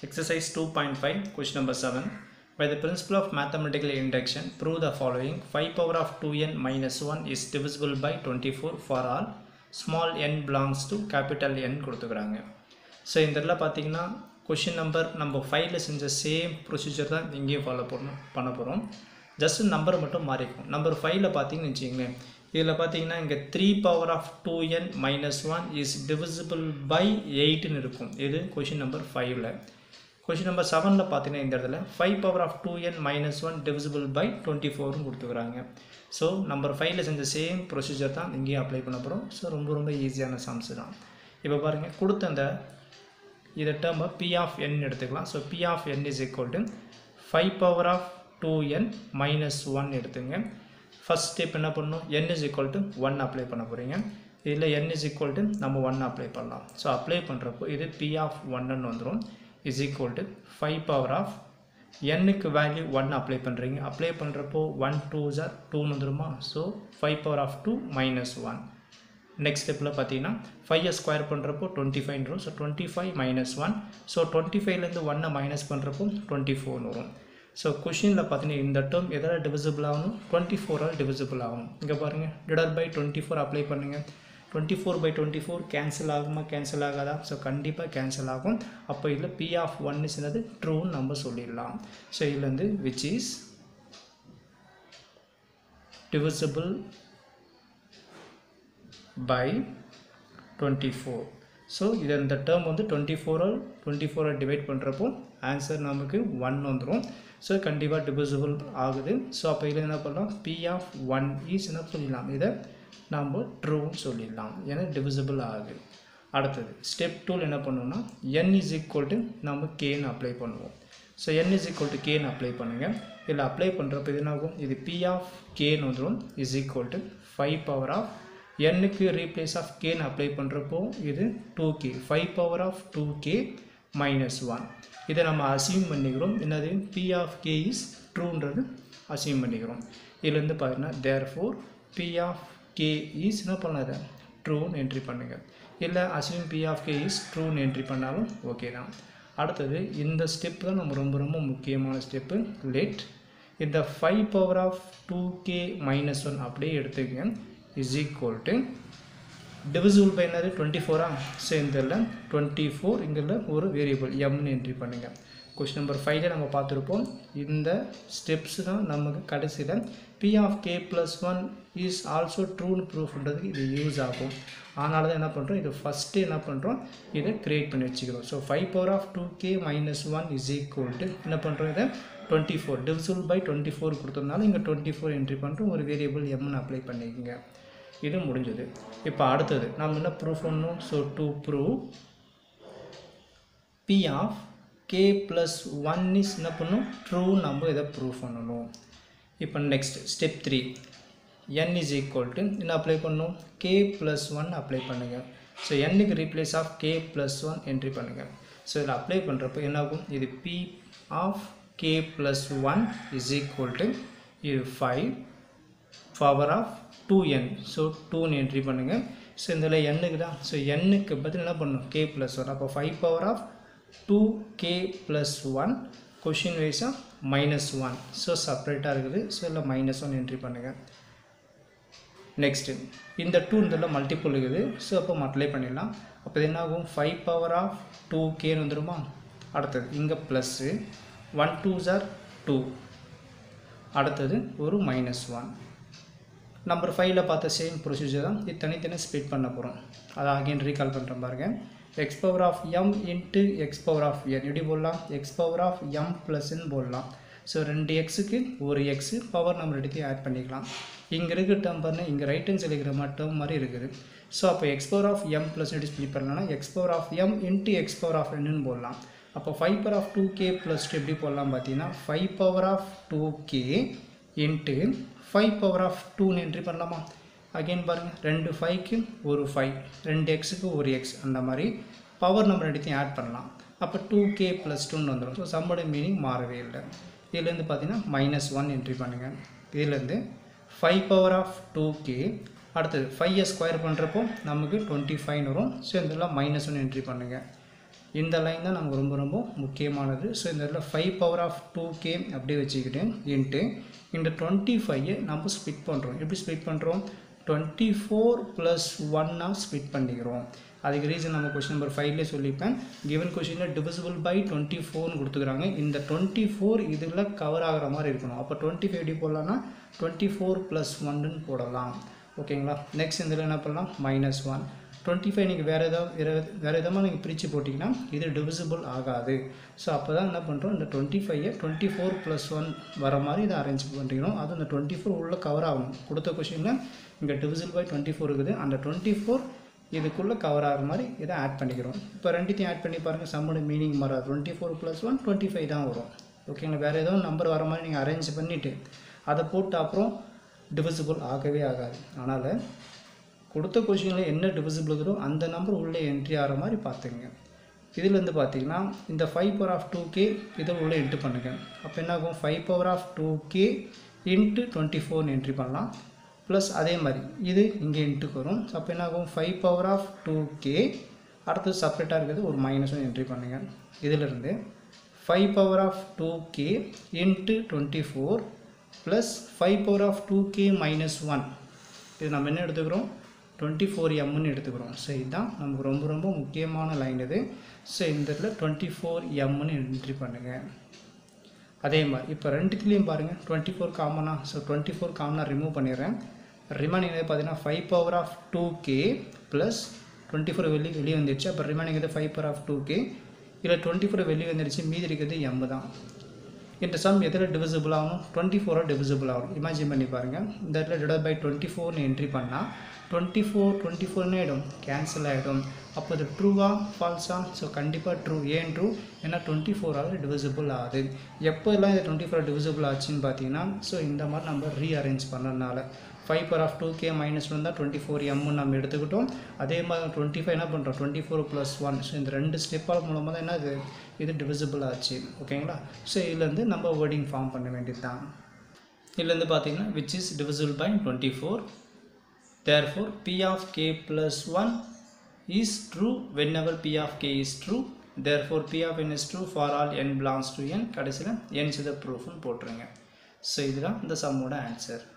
Exercise 2.5, question number 7. By the principle of mathematical induction, prove the following. 5 power of 2n minus 1 is divisible by 24 for all small n belongs to capital N கொடுத்துக்கிறாங்க so இந்த இதில் பார்த்தீங்கன்னா question number நம்ம ஃபைவ்ல செஞ்ச same procedure தான் இங்கேயும் follow பண்ணணும் பண்ண போகிறோம் ஜஸ்ட் நம்பர் மட்டும் மாறிக்கும் நம்பர் ஃபைவ்ல பார்த்தீங்கன்னு வச்சுக்கோங்களேன் இதில் பார்த்தீங்கன்னா இங்கே three power of two N minus one is divisible by எயிட்னு இருக்கும் இது கொஷின் நம்பர் ஃபைவ்ல கொஷின் நம்பர் செவனில் பார்த்தீங்கன்னா இந்த இடத்துல five power of two N minus one divisible by twenty ஃபோர்னு கொடுத்துக்கிறாங்க ஸோ நம்பர் ஃபைவ்ல செஞ்ச சேம் ப்ரொசீஜர் தான் இங்கேயும் அப்ளை பண்ண போகிறோம் ஸோ ரொம்ப ரொம்ப ஈஸியான சம்ஸ் தான் இப்போ பாருங்கள் கொடுத்த அந்த இதை டேர்மை பி ஆஃப் என் எடுத்துக்கலாம் so P of N is equal to five power of two N minus one எடுத்துங்க ஃபஸ்ட் ஸ்டெப் என்ன பண்ணணும் N is equal to one apply பண்ண போகிறீங்க இதில் என் இஸ் ஈக்குவல் டு நம்ம ஒன் அப்ளை பண்ணலாம் so apply பண்ணுறப்போ இது பி ஆஃப் ஒன்னு வந்துடும் is equal to five power of எண்ணுக்கு வேல்யூ ஒன் அப்ளை பண்ணுறீங்க அப்ளை பண்ணுறப்போ ஒன் டூ ஜார் டூன்னு வந்துருமா so five power of two minus one next ஸ்டெப்பில் பார்த்தீங்கன்னா ஃபைவ் ஸ்கொயர் பண்ணுறப்போ twenty five so twenty five minus one so twenty ஃபைவ்லேருந்து ஒன்னை மைனஸ் பண்ணுறப்போ டுவெண்ட்டி ஃபோர்னு வரும் ஸோ கொஷினில் பார்த்தீங்கன்னா இந்த டேர்ம் எதால் டிவிசிபிள் ஆகணும் டுவெண்ட்டி ஃபோரால் டிவிசிபிள் ஆகும் இங்கே பாருங்கள் divide by twenty four apply பண்ணுங்கள் twenty four by twenty four cancel ஆகுமா கேன்சல் ஆகாதா ஸோ கண்டிப்பாக கேன்சல் ஆகும் அப்போ இதில் பி ஆஃப் ஒன் என்னது ட்ரூன்னு நம்ம சொல்லிடலாம் ஸோ இதில் வந்து which is divisible by 24 so இது இந்த டேர்ம் வந்து டுவெண்ட்டி ஃபோரால் டுவெண்ட்டி ஃபோரை டிவைட் பண்ணுறப்போ ஆன்சர் நமக்கு ஒன் வந்துடும் ஸோ கண்டிப்பாக டிவிசிபிள் ஆகுது ஸோ அப்போ இதில் என்ன பண்ணலாம் பி ஆஃப் ஒன் ஈஸ் என்ன சொல்லிடலாம் இதை நம்ம ட்ரூன்னு சொல்லிடலாம் ஏன்னா டிவிசிபிள் ஆகுது அடுத்தது ஸ்டெப் டூல் என்ன பண்ணோம்னா என் இஸ் ஈக்குவல் டு நம்ம கேன்னு அப்ளை பண்ணுவோம் so N is equal to கேன்னு அப்ளை பண்ணுங்கள் இதில் அப்ளை பண்ணுறப்ப இது என்னாகும் இது பி ஆஃப் கேன்னு வந்துடும் is equal to five power of எண்ணுக்கு ரீப்ளேஸ் ஆஃப் கேன்னு அப்ளை பண்ணுறப்போ இது two K five power of two K minus one இதை நம்ம அசியூம் பண்ணிக்கிறோம் என்னது பி ஆஃப் கே இஸ் ட்ரூன்றது அசியூம் பண்ணிக்கிறோம் இதுலேருந்து பார்த்தீங்கன்னா therefore P of K is என்ன பண்ணாத ட்ரூன்னு என்ட்ரி பண்ணுங்கள் இல்லை assume P of K is ட்ரூன்னு என்ட்ரி பண்ணாலும் ஓகே தான் அடுத்தது இந்த ஸ்டெப் தான் நம்ம ரொம்ப ரொம்ப முக்கியமான ஸ்டெப்பு லெட் இந்த five power of two K minus one அப்படியே எடுத்துக்கங்க is equal to divisible by என்னது டுவெண்ட்டி ஃபோரா ஸோ இந்த டுவெண்ட்டி ஃபோர் இங்கே ஒரு வேரியபிள் எம்னு என்ட்ரி பண்ணுங்கள் கொஸ்டின் நம்பர் ஃபைவ்ல நம்ம பார்த்துருப்போம் இந்த ஸ்டெப்ஸ் தான் நமக்கு கடைசியில் P of K plus one is also ட்ரூன்னு ப்ரூஃப்ன்றதுக்கு இது யூஸ் ஆகும் அதனால தான் என்ன பண்ணுறோம் இது ஃபஸ்ட்டு என்ன பண்ணுறோம் இதை க்ரியேட் பண்ணி வச்சுக்கிறோம் so five power of two K minus one is equal to என்ன பண்ணுறோம் இதை twenty four divisible by twenty four கொடுத்ததுனால இங்கே டுவெண்ட்டி ஃபோர் என்ட்ரி பண்ணுறோம் ஒரு வேரியபிள் எம்னு அப்ளை பண்ணிக்கோங்க இது முடிஞ்சது இப்போ அடுத்தது நம்ம என்ன ப்ரூஃப் பண்ணணும் so to prove P of K plus one is என்ன பண்ணணும் ட்ரூ நம்ம இதை ப்ரூவ் பண்ணணும் இப்போ next step three N is equal to என்ன அப்ளை பண்ணணும் கே ப்ளஸ் ஒன் அப்ளை பண்ணுங்கள் ஸோ என்னுக்கு replace of K plus one entry பண்ணுங்கள் ஸோ இதில் அப்ளை பண்ணுறப்போ என்னாகும் இது P of K plus one is equal to இது five power of two N so டூன்னு என்ட்ரி பண்ணுங்கள் ஸோ இதில் எண்ணுக்கு தான் ஸோ எண்ணுக்கு பதில் என்ன பண்ணணும் கே ப்ளஸ் ஒன் அப்போ five power of two K plus one question வைஸாக மைனஸ் ஒன் ஸோ செப்பரேட்டாக இருக்குது ஸோ இல்லை மைனஸ் ஒன் என்ட்ரி பண்ணுங்கள் நெக்ஸ்ட்டு இந்த டூ இதில் மல்டிபிள் இருக்குது ஸோ அப்போ மல்டிப்ளை பண்ணிடலாம் அப்போ என்ன ஆகும் ஃபைவ் பவர் ஆஃப் டூ கேன்னு வந்துடுமா அடுத்தது இங்கே ப்ளஸ்ஸு ஒன் டூ ஜார் டூ அடுத்தது ஒரு மைனஸ் ஒன் நம்பர் ஃபைவ்ல பார்த்த சேம் ப்ரொசீஜர் தான் இது தனித்தனி ஸ்ப்ளிட் பண்ண போகிறோம் அதை அகைன் ரீகால் பண்ணுற பாருங்க X power of M into X power of N எப்படி போடலாம் எக்ஸ் பவர் ஆஃப் எம் ப்ளஸ்ன்னு போடலாம் ஸோ ரெண்டு எக்ஸுக்கு ஒரு எக்ஸு பவர் நம்ம ரெண்டுத்தையும் ஆட் பண்ணிக்கலாம் இங்கே இருக்க டேர்ம் பாருங்கள் இங்கே ரைட் ஹேண்ட் சைடில் இருக்கிற மாதிரி டேர்ம் மாதிரி இருக்குது ஸோ அப்போ X power of M plus எப்படி ஸ்ப்ளிட் பண்ணலாம்னா X power of M into X power of என்னன்னு போடலாம் அப்போ five power of two K plus two எப்படி போடலாம் பார்த்தீங்கன்னா five power of two K into five power of டூன்னு என்ட்ரி பண்ணலாமா அகெயின் பாருங்கள் ரெண்டு ஃபைவ்க்கு ஒரு ஃபைவ் ரெண்டு எக்ஸுக்கு ஒரு எக்ஸ் அந்த மாதிரி பவர் நம்ம ரெண்டுத்தையும் ஆட் பண்ணலாம் அப்போ டூ கே ப்ளஸ் டூன்னு வந்துடும் ஸோ சம்மோட மீனிங் மாறவே இல்லை இதுலேருந்து பார்த்தீங்கன்னா மைனஸ் ஒன் என்ட்ரி பண்ணுங்கள் இதுலேருந்து five power of two K அடுத்தது ஃபைவை ஸ்கொயர் பண்ணுறப்போ நமக்கு டுவெண்ட்டி ஃபைவ் வரும் ஸோ இதெல்லாம் மைனஸ் ஒன் என்ட்ரி பண்ணுங்கள் இந்த லைன் தான் நமக்கு ரொம்ப ரொம்ப முக்கியமானது ஸோ இந்த இடத்துல five power of two K அப்படியே வச்சுக்கிட்டு இன்ட்டு இந்த டுவெண்ட்டி ஃபைவை நம்ம ஸ்ப்ளிட் பண்ணுறோம் எப்படி ஸ்ப்ளிட் பண்ணுறோம் டுவெண்ட்டி ஃபோர் ப்ளஸ் ஒன்னாக ஸ்ப்ளிட் பண்ணிக்கிறோம் அதுக்கு ரீசன் நம்ம கொஷின் நம்பர் ஃபைவ்லேயே சொல்லிப்பேன் கிவன் கொஷினில் டிவிசிபிள் பை டுவெண்ட்டி ஃபோர்னு கொடுத்துக்கிறாங்க இந்த டுவெண்ட்டி ஃபோர் இதில் கவர் ஆகிற மாதிரி இருக்கணும் அப்போ டுவெண்ட்டி ஃபைவ் எப்படி போடலாம்னா டுவெண்ட்டி ஃபோர் ப்ளஸ் ஒன்னு போடலாம் ஓகேங்களா நெக்ஸ்ட் இதில் என்ன பண்ணலாம் மைனஸ் ஒன் டுவெண்ட்டி ஃபைவ் நீங்கள் வேறு ஏதாவது வேறு வேறு விதமாக நீங்கள் பிரித்து போட்டிங்கன்னா இது டிவிசிபிள் ஆகாது ஸோ அப்போ தான் என்ன பண்ணுறோம் இந்த டுவெண்ட்டி ஃபைவை டுவெண்ட்டி ஃபோர் ப்ளஸ் ஒன் வர மாதிரி இதை அரேஞ்ச் பண்ணிக்கணும் அது அந்த டுவெண்ட்டி ஃபோர் உள்ளே கவர் ஆகணும் கொடுத்த கொஷினில் இங்கே டிவிசிபிள் பை டுவெண்ட்டி ஃபோர் இருக்குது அந்த டுவெண்ட்டி ஃபோர் இதுக்குள்ளே கவர் ஆகிற மாதிரி இதை ஆட் பண்ணிக்கிறோம் இப்போ ரெண்டுத்தையும் ஆட் பண்ணி பாருங்கள் சம்மோட மீனிங் மாறாது twenty four plus one twenty five தான் வரும் ஓகேங்களா வேறு ஏதோ நம்பர் வர மாதிரி நீங்கள் அரேஞ்ச் பண்ணிவிட்டு அதை போட்டு அப்புறம் டிவிசிபிள் ஆகவே ஆகாது அதனால் கொடுத்த கொஷினில் என்ன டிவிசிபிள் இருக்குதோ அந்த நம்பர் உள்ளே என்ட்ரி ஆகிற மாதிரி பார்த்துங்க இதுலேருந்து பார்த்தீங்கன்னா இந்த five power of two K இதை உள்ளே என்ட்ரி பண்ணுங்க அப்போ என்ன ஆகும் five power of two K into twenty ஃபோர்னு என்ட்ரி பண்ணலாம் ப்ளஸ் அதே மாதிரி இது இங்கே இன்ட்டுக்கு வரும் அப்போ என்ன ஆகும் five power of two K அடுத்தது செப்பரேட்டாக இருக்கிறது ஒரு மைனஸும் என்ட்ரி பண்ணுங்கள் இதிலிருந்து five power of two K into twenty four plus five power of two K minus one இது நம்ம என்ன எடுத்துக்கிறோம் டுவெண்ட்டி ஃபோர் எம்னு எடுத்துக்கிறோம் ஸோ இதுதான் நமக்கு ரொம்ப ரொம்ப முக்கியமான லைன் இது ஸோ இந்த இடத்துல டுவெண்ட்டி ஃபோர் எம்னு என்ட்ரி பண்ணுங்கள் அதே மாதிரி இப்போ ரெண்டுத்துலேயும் பாருங்கள் டுவெண்ட்டி ஃபோர் காமனாக ஸோ டுவெண்ட்டி ஃபோர் காமனாக ரிமூவ் பண்ணிடுறேன் ரிமைனிங் பார்த்தீங்கன்னா five power of two K plus twenty four வெளியே வெளியே வந்துடுச்சு அப்போ ரிமைனிங் இது five power of two K இதில் டுவெண்ட்டி ஃபோர் வெளியே வந்துடுச்சு மீதி இருக்கிறது எம் தான் இந்த சம் எதில் டிவிசிபிள் ஆகணும் டுவெண்ட்டி ஃபோராக டிவிசிபிள் ஆகும் இமேஜின் பண்ணி பாருங்கள் இந்த இடத்துல டிவைட் பை டுவெண்ட்டி ஃபோர்னு என்ட்ரி பண்ணால் டுவெண்ட்டி ஃபோர் டுவெண்ட்டி ஃபோர்னு ஆகிடும் கேன்சல் ஆகிடும் அப்போ இது ட்ரூவா ஃபால்ஸா ஸோ கண்டிப்பாக ட்ரூ ஏன் ட்ரூ ஏன்னா டுவெண்ட்டி ஃபோரால் டிவிசிபிள் ஆகுது எப்போல்லாம் இது டுவெண்ட்டி ஃபோர் டிவிசிபிள் ஆச்சுன்னு பார்த்தீங்கன்னா ஸோ இந்த மாதிரி நம்ம ரீஅரேஞ்ச் பண்ணதுனால five power of two K minus one தான் டுவெண்ட்டி ஃபோர் எம்னு நம்ம எடுத்துக்கிட்டோம் அதே மாதிரி டுவெண்ட்டி ஃபைவ் என்ன பண்ணுறோம் twenty four plus one so இந்த ரெண்டு ஸ்டெப்பால் மூலமாக தான் என்ன இது இது டிவிசிபிள் ஆச்சு ஓகேங்களா ஸோ இதுலேருந்து நம்ம வேர்டிங் ஃபார்ம் பண்ண வேண்டியது தான் இதுலேருந்து பார்த்தீங்கன்னா which is divisible by twenty four therefore p of k plus 1 is true whenever p of k is true therefore p of n is true for all n belongs to n கடைசியில் n is the proof போட்டுருங்க so இதுதான் இந்த சம்மோட answer